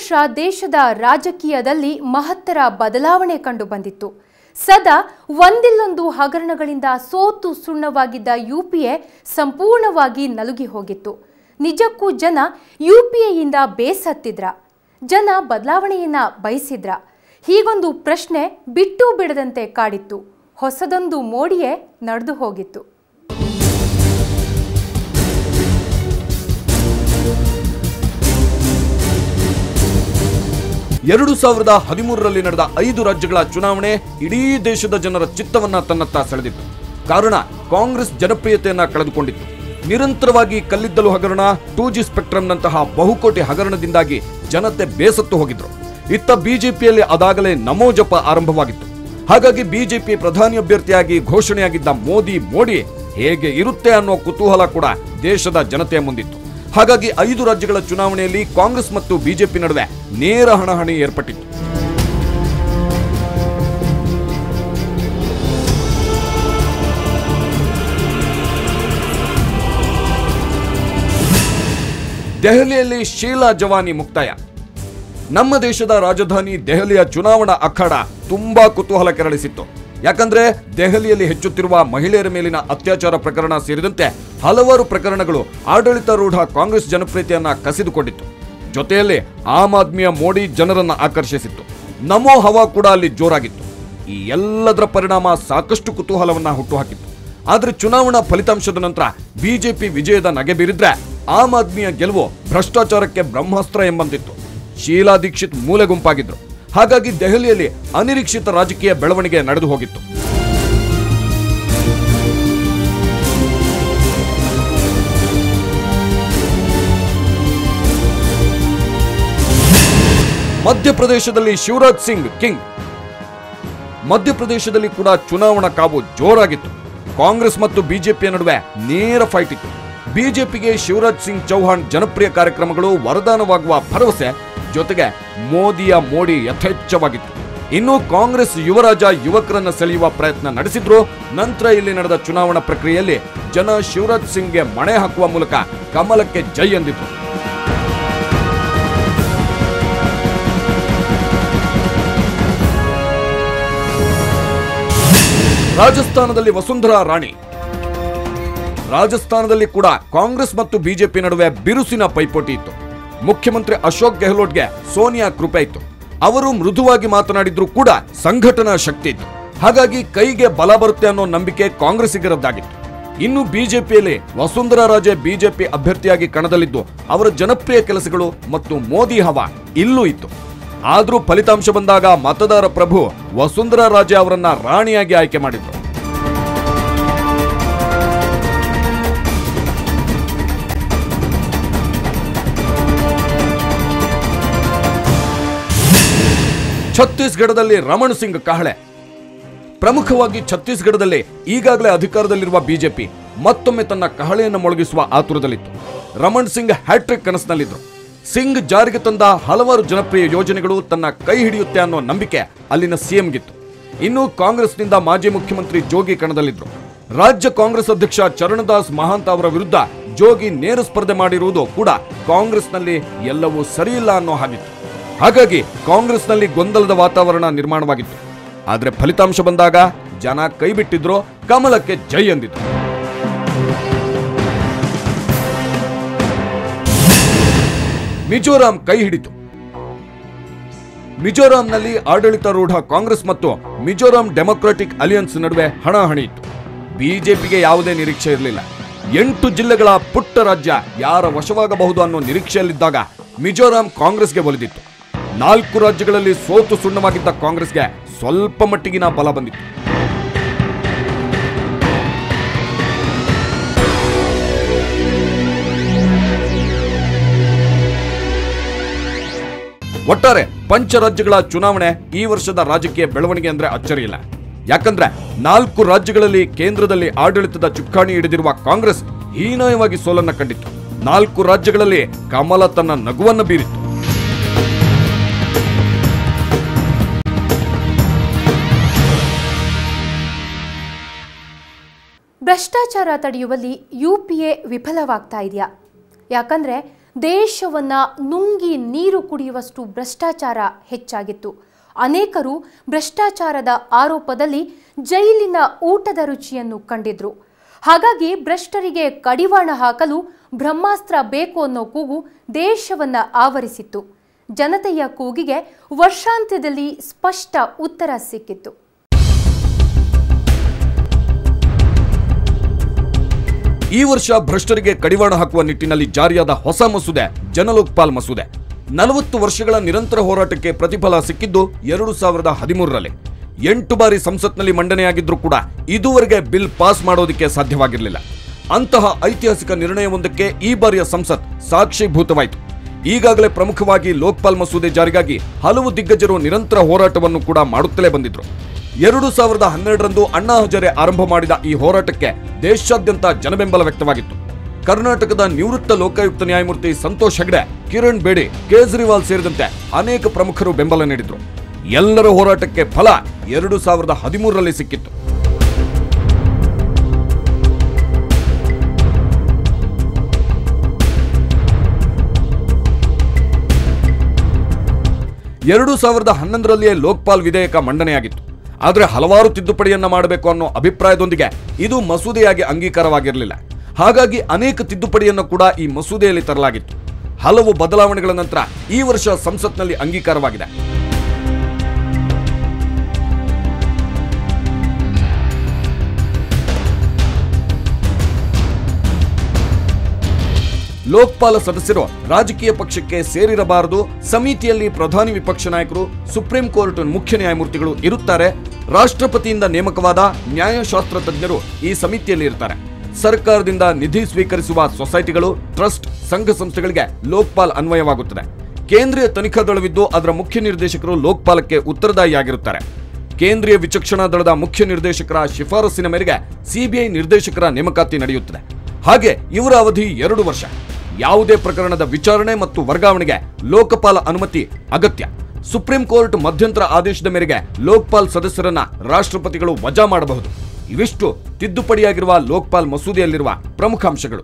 ವರ್ಷ ದೇಶದ ರಾಜಕೀಯದಲ್ಲಿ ಮಹತ್ತರ ಬದಲಾವಣೆ ಕಂಡುಬಂದಿತ್ತು ಸದಾ ಒಂದಿಲ್ಲೊಂದು ಹಗರಣಗಳಿಂದ ಸೋತು ಸುಣ್ಣವಾಗಿದ್ದ ಯುಪಿಎ ಸಂಪೂರ್ಣವಾಗಿ ನಲುಗಿ ಹೋಗಿತ್ತು ನಿಜಕ್ಕೂ ಜನ ಯುಪಿಎಯಿಂದ ಬೇಸತ್ತಿದ್ರ ಜನ ಬದಲಾವಣೆಯನ್ನ ಬಯಸಿದ್ರ ಹೀಗೊಂದು ಪ್ರಶ್ನೆ ಬಿಟ್ಟು ಬಿಡದಂತೆ ಕಾಡಿತ್ತು ಹೊಸದೊಂದು ಮೋಡಿಯೇ ನಡೆದು ಹೋಗಿತ್ತು ಎರಡು ಸಾವಿರದ ಹದಿಮೂರರಲ್ಲಿ ನಡೆದ ಐದು ರಾಜ್ಯಗಳ ಚುನಾವಣೆ ಇಡೀ ದೇಶದ ಜನರ ಚಿತ್ತವನ್ನ ತನ್ನತ್ತ ಸೆಳೆದಿತ್ತು ಕಾರಣ ಕಾಂಗ್ರೆಸ್ ಜನಪ್ರಿಯತೆಯನ್ನ ಕಳೆದುಕೊಂಡಿತ್ತು ನಿರಂತರವಾಗಿ ಕಲ್ಲಿದ್ದಲು ಹಗರಣ ಟೂ ಜಿ ಸ್ಪೆಕ್ಟ್ರಮ್ನಂತಹ ಬಹುಕೋಟಿ ಹಗರಣದಿಂದಾಗಿ ಜನತೆ ಬೇಸತ್ತು ಹೋಗಿದ್ರು ಇತ್ತ ಬಿಜೆಪಿಯಲ್ಲಿ ಅದಾಗಲೇ ನಮೋ ಜಪ ಆರಂಭವಾಗಿತ್ತು ಹಾಗಾಗಿ ಬಿಜೆಪಿ ಪ್ರಧಾನಿ ಅಭ್ಯರ್ಥಿಯಾಗಿ ಘೋಷಣೆಯಾಗಿದ್ದ ಮೋದಿ ಮೋಡಿ ಹೇಗೆ ಇರುತ್ತೆ ಅನ್ನೋ ಕುತೂಹಲ ಕೂಡ ದೇಶದ ಜನತೆಯ ಮುಂದಿತ್ತು ಹಾಗಾಗಿ ಐದು ರಾಜ್ಯಗಳ ಚುನಾವಣೆಯಲ್ಲಿ ಕಾಂಗ್ರೆಸ್ ಮತ್ತು ಬಿಜೆಪಿ ನಡುವೆ ನೇರ ಹಣಾಹಣಿ ಏರ್ಪಟ್ಟಿತ್ತು ದೆಹಲಿಯಲ್ಲಿ ಶೀಲಾ ಜವಾನಿ ಮುಕ್ತಾಯ ನಮ್ಮ ದೇಶದ ರಾಜಧಾನಿ ದೆಹಲಿಯ ಚುನಾವಣಾ ಅಖಾಡ ತುಂಬಾ ಕುತೂಹಲ ಕೆರಳಿಸಿತ್ತು ಯಾಕಂದ್ರೆ ದೆಹಲಿಯಲ್ಲಿ ಹೆಚ್ಚುತ್ತಿರುವ ಮಹಿಳೆಯರ ಮೇಲಿನ ಅತ್ಯಾಚಾರ ಪ್ರಕರಣ ಸೇರಿದಂತೆ ಹಲವಾರು ಪ್ರಕರಣಗಳು ಆಡಳಿತಾರೂಢ ಕಾಂಗ್ರೆಸ್ ಜನಪ್ರಿಯತೆಯನ್ನ ಕಸಿದುಕೊಂಡಿತ್ತು ಜೊತೆಯಲ್ಲಿ ಆಮ್ ಆದ್ಮಿಯ ಮೋಡಿ ಜನರನ್ನ ಆಕರ್ಷಿಸಿತ್ತು ನಮೋ ಹವಾ ಕೂಡ ಅಲ್ಲಿ ಜೋರಾಗಿತ್ತು ಈ ಎಲ್ಲದರ ಪರಿಣಾಮ ಸಾಕಷ್ಟು ಕುತೂಹಲವನ್ನ ಹುಟ್ಟುಹಾಕಿತ್ತು ಆದ್ರೆ ಚುನಾವಣಾ ಫಲಿತಾಂಶದ ನಂತರ ಬಿಜೆಪಿ ವಿಜಯದ ನಗೆ ಬೀರಿದ್ರೆ ಆಮ್ ಆದ್ಮಿಯ ಗೆಲುವು ಭ್ರಷ್ಟಾಚಾರಕ್ಕೆ ಬ್ರಹ್ಮಾಸ್ತ್ರ ಎಂಬಂತಿತ್ತು ಶೀಲಾ ದೀಕ್ಷಿತ್ ಮೂಲೆ ಗುಂಪಾಗಿದ್ರು ಹಾಗಾಗಿ ದೆಹಲಿಯಲ್ಲಿ ಅನಿರೀಕ್ಷಿತ ರಾಜಕೀಯ ಬೆಳವಣಿಗೆ ನಡೆದು ಹೋಗಿತ್ತು ಮಧ್ಯಪ್ರದೇಶದಲ್ಲಿ ಶಿವರಾಜ್ ಸಿಂಗ್ ಕಿಂಗ್ ಮಧ್ಯಪ್ರದೇಶದಲ್ಲಿ ಕೂಡ ಚುನಾವಣಾ ಕಾವು ಜೋರಾಗಿತ್ತು ಕಾಂಗ್ರೆಸ್ ಮತ್ತು ಬಿಜೆಪಿಯ ನಡುವೆ ನೇರ ಫೈಟ್ ಇತ್ತು ಬಿಜೆಪಿಗೆ ಶಿವರಾಜ್ ಸಿಂಗ್ ಚೌಹಾಣ್ ಜನಪ್ರಿಯ ಕಾರ್ಯಕ್ರಮಗಳು ವರದಾನವಾಗುವ ಭರವಸೆ ಜೊತೆಗೆ ಮೋದಿಯ ಮೋಡಿ ಯಥೇಚ್ಛವಾಗಿತ್ತು ಇನ್ನು ಕಾಂಗ್ರೆಸ್ ಯುವರಾಜ ಯುವಕರನ್ನ ಸೆಳೆಯುವ ಪ್ರಯತ್ನ ನಡೆಸಿದ್ರು ನಂತರ ಇಲ್ಲಿ ನಡೆದ ಚುನಾವಣಾ ಪ್ರಕ್ರಿಯೆಯಲ್ಲಿ ಜನ ಶಿವರಾಜ್ ಸಿಂಗ್ಗೆ ಮಣೆ ಹಾಕುವ ಮೂಲಕ ಕಮಲಕ್ಕೆ ಜೈ ಎಂದಿದ್ರು ರಾಜಸ್ಥಾನದಲ್ಲಿ ವಸುಂಧರಾ ರಾಣಿ ರಾಜಸ್ಥಾನದಲ್ಲಿ ಕೂಡ ಕಾಂಗ್ರೆಸ್ ಮತ್ತು ಬಿಜೆಪಿ ನಡುವೆ ಬಿರುಸಿನ ಪೈಪೋಟಿ ಇತ್ತು ಮುಖ್ಯಮಂತ್ರಿ ಅಶೋಕ್ ಗೆಹ್ಲೋಟ್ಗೆ ಸೋನಿಯಾ ಕೃಪೆ ಇತ್ತು ಅವರು ಮೃದುವಾಗಿ ಮಾತನಾಡಿದ್ರು ಕೂಡ ಸಂಘಟನಾ ಶಕ್ತಿ ಇತ್ತು ಹಾಗಾಗಿ ಕೈಗೆ ಬಲ ಬರುತ್ತೆ ಅನ್ನೋ ನಂಬಿಕೆ ಕಾಂಗ್ರೆಸ್ಸಿಗರದ್ದಾಗಿತ್ತು ಇನ್ನು ಬಿಜೆಪಿಯಲ್ಲಿ ವಸುಂಧರಾ ರಾಜೆ ಬಿಜೆಪಿ ಅಭ್ಯರ್ಥಿಯಾಗಿ ಕಣದಲ್ಲಿದ್ದು ಅವರ ಜನಪ್ರಿಯ ಕೆಲಸಗಳು ಮತ್ತು ಮೋದಿ ಹವಾ ಇಲ್ಲೂ ಇತ್ತು ಆದ್ರೂ ಫಲಿತಾಂಶ ಬಂದಾಗ ಮತದಾರ ಪ್ರಭು ವಸುಂಧರಾ ರಾಜೆ ಅವರನ್ನ ರಾಣಿಯಾಗಿ ಆಯ್ಕೆ ಮಾಡಿದ್ರು ಛತ್ತೀಸ್ಗಢದಲ್ಲಿ ರಮಣ್ ಸಿಂಗ್ ಕಹಳೆ ಪ್ರಮುಖವಾಗಿ ಛತ್ತೀಸ್ಗಢದಲ್ಲಿ ಈಗಾಗಲೇ ಅಧಿಕಾರದಲ್ಲಿರುವ ಬಿಜೆಪಿ ಮತ್ತೊಮ್ಮೆ ತನ್ನ ಕಹಳೆಯನ್ನು ಮೊಳಗಿಸುವ ಆತುರದಲ್ಲಿತ್ತು ರಮಣ್ ಸಿಂಗ್ ಹ್ಯಾಟ್ರಿಕ್ ಕನಸಿನಲ್ಲಿದ್ರು ಸಿಂಗ್ ಜಾರಿಗೆ ತಂದ ಹಲವಾರು ಜನಪ್ರಿಯ ಯೋಜನೆಗಳು ತನ್ನ ಕೈ ಹಿಡಿಯುತ್ತೆ ಅನ್ನೋ ನಂಬಿಕೆ ಅಲ್ಲಿನ ಸಿಎಂಗಿತ್ತು ಇನ್ನು ಕಾಂಗ್ರೆಸ್ನಿಂದ ಮಾಜಿ ಮುಖ್ಯಮಂತ್ರಿ ಜೋಗಿ ಕಣದಲ್ಲಿದ್ರು ರಾಜ್ಯ ಕಾಂಗ್ರೆಸ್ ಅಧ್ಯಕ್ಷ ಚರಣದಾಸ್ ಮಹಾಂತ್ ಅವರ ವಿರುದ್ಧ ಜೋಗಿ ನೇರ ಸ್ಪರ್ಧೆ ಮಾಡಿರುವುದು ಕೂಡ ಕಾಂಗ್ರೆಸ್ನಲ್ಲಿ ಎಲ್ಲವೂ ಸರಿಯಿಲ್ಲ ಅನ್ನೋ ಹಾಗಿತ್ತು ಹಾಗಾಗಿ ಕಾಂಗ್ರೆಸ್ನಲ್ಲಿ ಗೊಂದಲದ ವಾತಾವರಣ ನಿರ್ಮಾಣವಾಗಿತ್ತು ಆದ್ರೆ ಫಲಿತಾಂಶ ಬಂದಾಗ ಜನ ಕೈಬಿಟ್ಟಿದ್ರು ಕಮಲಕ್ಕೆ ಜೈ ಎಂದಿದ್ರು ಮಿಜೋರಾಂ ಕೈ ಹಿಡಿತು ಮಿಜೋರಾಂನಲ್ಲಿ ಆಡಳಿತಾರೂಢ ಕಾಂಗ್ರೆಸ್ ಮತ್ತು ಮಿಜೋರಾಂ ಡೆಮೊಕ್ರಾಟಿಕ್ ಅಲಿಯನ್ಸ್ ನಡುವೆ ಹಣಾಹಣಿ ಇತ್ತು ಬಿಜೆಪಿಗೆ ಯಾವುದೇ ನಿರೀಕ್ಷೆ ಇರಲಿಲ್ಲ ಎಂಟು ಜಿಲ್ಲೆಗಳ ಪುಟ್ಟ ರಾಜ್ಯ ಯಾರ ವಶವಾಗಬಹುದು ಅನ್ನೋ ನಿರೀಕ್ಷೆಯಲ್ಲಿದ್ದಾಗ ಮಿಜೋರಾಂ ಕಾಂಗ್ರೆಸ್ಗೆ ಒಲಿದಿತ್ತು ನಾಲ್ಕು ರಾಜ್ಯಗಳಲ್ಲಿ ಸೋತು ಸುಣ್ಣವಾಗಿದ್ದ ಕಾಂಗ್ರೆಸ್ಗೆ ಸ್ವಲ್ಪ ಮಟ್ಟಿಗಿನ ಬಲ ಬಂದಿತ್ತು ಒಟ್ಟಾರೆ ಪಂಚರಾಜ್ಯಗಳ ಚುನಾವಣೆ ಈ ವರ್ಷದ ರಾಜಕೀಯ ಬೆಳವಣಿಗೆ ಅಂದ್ರೆ ಅಚ್ಚರಿ ಇಲ್ಲ ಯಾಕಂದ್ರೆ ನಾಲ್ಕು ರಾಜ್ಯಗಳಲ್ಲಿ ಕೇಂದ್ರದಲ್ಲಿ ಆಡಳಿತದ ಚುಕ್ಕಾಣಿ ಹಿಡಿದಿರುವ ಕಾಂಗ್ರೆಸ್ ಹೀನಾಯವಾಗಿ ಸೋಲನ್ನ ಕಂಡಿತ್ತು ನಾಲ್ಕು ರಾಜ್ಯಗಳಲ್ಲಿ ಕಮಲ ತನ್ನ ನಗುವನ್ನ ಬೀರಿತ್ತು ಭ್ರಷ್ಟಾಚಾರ ತಡೆಯುವಲ್ಲಿ ಯು ಪಿ ಎ ವಿಫಲವಾಗ್ತಾ ಇದೆಯಾ ಯಾಕಂದ್ರೆ ದೇಶವನ್ನ ನುಂಗಿ ನೀರು ಕುಡಿಯುವಷ್ಟು ಭ್ರಷ್ಟಾಚಾರ ಹೆಚ್ಚಾಗಿತ್ತು ಅನೇಕರು ಭ್ರಷ್ಟಾಚಾರದ ಆರೋಪದಲ್ಲಿ ಜೈಲಿನ ಊಟದ ರುಚಿಯನ್ನು ಕಂಡಿದ್ರು ಹಾಗಾಗಿ ಭ್ರಷ್ಟರಿಗೆ ಕಡಿವಾಣ ಹಾಕಲು ಬ್ರಹ್ಮಾಸ್ತ್ರ ಬೇಕು ಅನ್ನೋ ಕೂಗು ದೇಶವನ್ನ ಆವರಿಸಿತ್ತು ಜನತೆಯ ಕೂಗಿಗೆ ವರ್ಷಾಂತ್ಯದಲ್ಲಿ ಸ್ಪಷ್ಟ ಉತ್ತರ ಸಿಕ್ಕಿತ್ತು ಈ ವರ್ಷ ಭ್ರಷ್ಟರಿಗೆ ಕಡಿವಾಣ ಹಾಕುವ ನಿಟ್ಟಿನಲ್ಲಿ ಜಾರಿಯಾದ ಹೊಸ ಮಸೂದೆ ಜನಲೋಕ್ಪಾಲ್ ಮಸೂದೆ ನಲವತ್ತು ವರ್ಷಗಳ ನಿರಂತರ ಹೋರಾಟಕ್ಕೆ ಪ್ರತಿಫಲ ಸಿಕ್ಕಿದ್ದು ಎರಡು ಸಾವಿರದ ಹದಿಮೂರರಲ್ಲಿ ಎಂಟು ಬಾರಿ ಸಂಸತ್ನಲ್ಲಿ ಮಂಡನೆಯಾಗಿದ್ರೂ ಕೂಡ ಇದುವರೆಗೆ ಬಿಲ್ ಪಾಸ್ ಮಾಡೋದಕ್ಕೆ ಸಾಧ್ಯವಾಗಿರಲಿಲ್ಲ ಅಂತಹ ಐತಿಹಾಸಿಕ ನಿರ್ಣಯವೊಂದಕ್ಕೆ ಈ ಬಾರಿಯ ಸಂಸತ್ ಸಾಕ್ಷೀಭೂತವಾಯಿತು ಈಗಾಗಲೇ ಪ್ರಮುಖವಾಗಿ ಲೋಕ್ಪಾಲ್ ಮಸೂದೆ ಜಾರಿಗಾಗಿ ಹಲವು ದಿಗ್ಗಜರು ನಿರಂತರ ಹೋರಾಟವನ್ನು ಕೂಡ ಮಾಡುತ್ತಲೇ ಬಂದಿದ್ರು ಎರಡು ಸಾವಿರದ ಹನ್ನೆರಡರಂದು ಅಣ್ಣಾ ಹಜಾರೆ ಆರಂಭ ಮಾಡಿದ ಈ ಹೋರಾಟಕ್ಕೆ ದೇಶಾದ್ಯಂತ ಜನಬೆಂಬಲ ವ್ಯಕ್ತವಾಗಿತ್ತು ಕರ್ನಾಟಕದ ನಿವೃತ್ತ ಲೋಕಾಯುಕ್ತ ನ್ಯಾಯಮೂರ್ತಿ ಸಂತೋಷ್ ಹೆಗ್ಡೆ ಕಿರಣ್ ಬೇಡಿ ಕೇಜ್ರಿವಾಲ್ ಸೇರಿದಂತೆ ಅನೇಕ ಪ್ರಮುಖರು ಬೆಂಬಲ ನೀಡಿದ್ರು ಎಲ್ಲರ ಹೋರಾಟಕ್ಕೆ ಫಲ ಎರಡು ಸಾವಿರದ ಹದಿಮೂರರಲ್ಲಿ ಸಿಕ್ಕಿತ್ತು ಎರಡು ಸಾವಿರದ ಹನ್ನೊಂದರಲ್ಲಿಯೇ ಲೋಕ್ಪಾಲ್ ವಿಧೇಯಕ ಮಂಡನೆಯಾಗಿತ್ತು ಆದರೆ ಹಲವಾರು ತಿದ್ದುಪಡಿಯನ್ನ ಮಾಡಬೇಕು ಅನ್ನೋ ಅಭಿಪ್ರಾಯದೊಂದಿಗೆ ಇದು ಮಸೂದೆಯಾಗಿ ಅಂಗೀಕಾರವಾಗಿರಲಿಲ್ಲ ಹಾಗಾಗಿ ಅನೇಕ ತಿದ್ದುಪಡಿಯನ್ನು ಕೂಡ ಈ ಮಸೂದೆಯಲ್ಲಿ ತರಲಾಗಿತ್ತು ಹಲವು ಬದಲಾವಣೆಗಳ ನಂತರ ಈ ವರ್ಷ ಸಂಸತ್ನಲ್ಲಿ ಅಂಗೀಕಾರವಾಗಿದೆ ಲೋಕ್ಪಾಲ ಸದಸ್ಯರು ರಾಜಕೀಯ ಪಕ್ಷಕ್ಕೆ ಸೇರಿರಬಾರದು ಸಮಿತಿಯಲ್ಲಿ ಪ್ರಧಾನಿ ವಿಪಕ್ಷ ನಾಯಕರು ಸುಪ್ರೀಂ ಕೋರ್ಟ್ ಮುಖ್ಯ ನ್ಯಾಯಮೂರ್ತಿಗಳು ಇರುತ್ತಾರೆ ರಾಷ್ಟ್ರಪತಿಯಿಂದ ನೇಮಕವಾದ ನ್ಯಾಯಶಾಸ್ತ್ರ ತಜ್ಞರು ಈ ಸಮಿತಿಯಲ್ಲಿ ಇರ್ತಾರೆ ಸರ್ಕಾರದಿಂದ ನಿಧಿ ಸ್ವೀಕರಿಸುವ ಸೊಸೈಟಿಗಳು ಟ್ರಸ್ಟ್ ಸಂಘ ಸಂಸ್ಥೆಗಳಿಗೆ ಲೋಕ್ಪಾಲ್ ಅನ್ವಯವಾಗುತ್ತದೆ ಕೇಂದ್ರೀಯ ತನಿಖಾ ದಳವಿದ್ದು ಅದರ ಮುಖ್ಯ ನಿರ್ದೇಶಕರು ಲೋಕ್ಪಾಲಕ್ಕೆ ಉತ್ತರದಾಯಿಯಾಗಿರುತ್ತಾರೆ ಕೇಂದ್ರೀಯ ವಿಚಕ್ಷಣಾ ದಳದ ಮುಖ್ಯ ನಿರ್ದೇಶಕರ ಶಿಫಾರಸಿನ ಮೇರೆಗೆ ಸಿಬಿಐ ನಿರ್ದೇಶಕರ ನೇಮಕಾತಿ ನಡೆಯುತ್ತದೆ ಹಾಗೆ ಇವರ ಅವಧಿ ಎರಡು ವರ್ಷ ಯಾವುದೇ ಪ್ರಕರಣದ ವಿಚಾರಣೆ ಮತ್ತು ವರ್ಗಾವಣೆಗೆ ಲೋಕಪಾಲ ಅನುಮತಿ ಅಗತ್ಯ ಸುಪ್ರೀಂ ಕೋರ್ಟ್ ಮಧ್ಯಂತರ ಆದೇಶದ ಮೇರೆಗೆ ಲೋಕ್ಪಾಲ್ ಸದಸ್ಯರನ್ನ ರಾಷ್ಟ್ರಪತಿಗಳು ವಜಾ ಮಾಡಬಹುದು ಇವಿಷ್ಟು ತಿದ್ದುಪಡಿಯಾಗಿರುವ ಲೋಕ್ಪಾಲ್ ಮಸೂದೆಯಲ್ಲಿರುವ ಪ್ರಮುಖ ಅಂಶಗಳು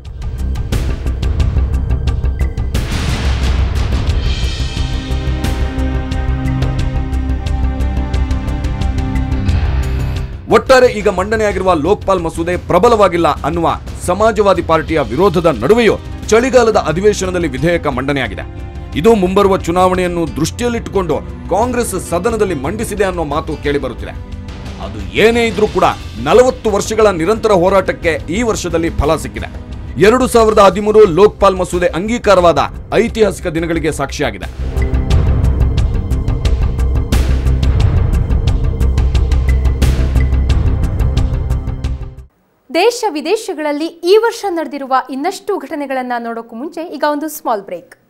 ಒಟ್ಟಾರೆ ಈಗ ಮಂಡನೆಯಾಗಿರುವ ಲೋಕ್ಪಾಲ್ ಮಸೂದೆ ಪ್ರಬಲವಾಗಿಲ್ಲ ಅನ್ನುವ ಸಮಾಜವಾದಿ ಪಾರ್ಟಿಯ ವಿರೋಧದ ನಡುವೆಯೂ ಚಳಿಗಾಲದ ಅಧಿವೇಶನದಲ್ಲಿ ವಿಧೇಯಕ ಮಂಡನೆಯಾಗಿದೆ ಇದು ಮುಂಬರುವ ಚುನಾವಣೆಯನ್ನು ದೃಷ್ಟಿಯಲ್ಲಿಟ್ಟುಕೊಂಡು ಕಾಂಗ್ರೆಸ್ ಸದನದಲ್ಲಿ ಮಂಡಿಸಿದೆ ಅನ್ನೋ ಮಾತು ಕೇಳಿಬರುತ್ತಿದೆ ಅದು ಏನೇ ಇದ್ರೂ ಕೂಡ ನಲವತ್ತು ವರ್ಷಗಳ ನಿರಂತರ ಹೋರಾಟಕ್ಕೆ ಈ ವರ್ಷದಲ್ಲಿ ಫಲ ಸಿಕ್ಕಿದೆ ಎರಡು ಸಾವಿರದ ಹದಿಮೂರು ಲೋಕ್ಪಾಲ್ ಮಸೂದೆ ಅಂಗೀಕಾರವಾದ ಐತಿಹಾಸಿಕ ದಿನಗಳಿಗೆ ಸಾಕ್ಷಿಯಾಗಿದೆ ದೇಶ ವಿದೇಶಗಳಲ್ಲಿ ಈ ವರ್ಷ ನಡೆದಿರುವ ಇನ್ನಷ್ಟು ಘಟನೆಗಳನ್ನು ನೋಡೋಕ್ಕೂ ಮುಂಚೆ ಈಗ ಒಂದು ಸ್ಮಾಲ್ ಬ್ರೇಕ್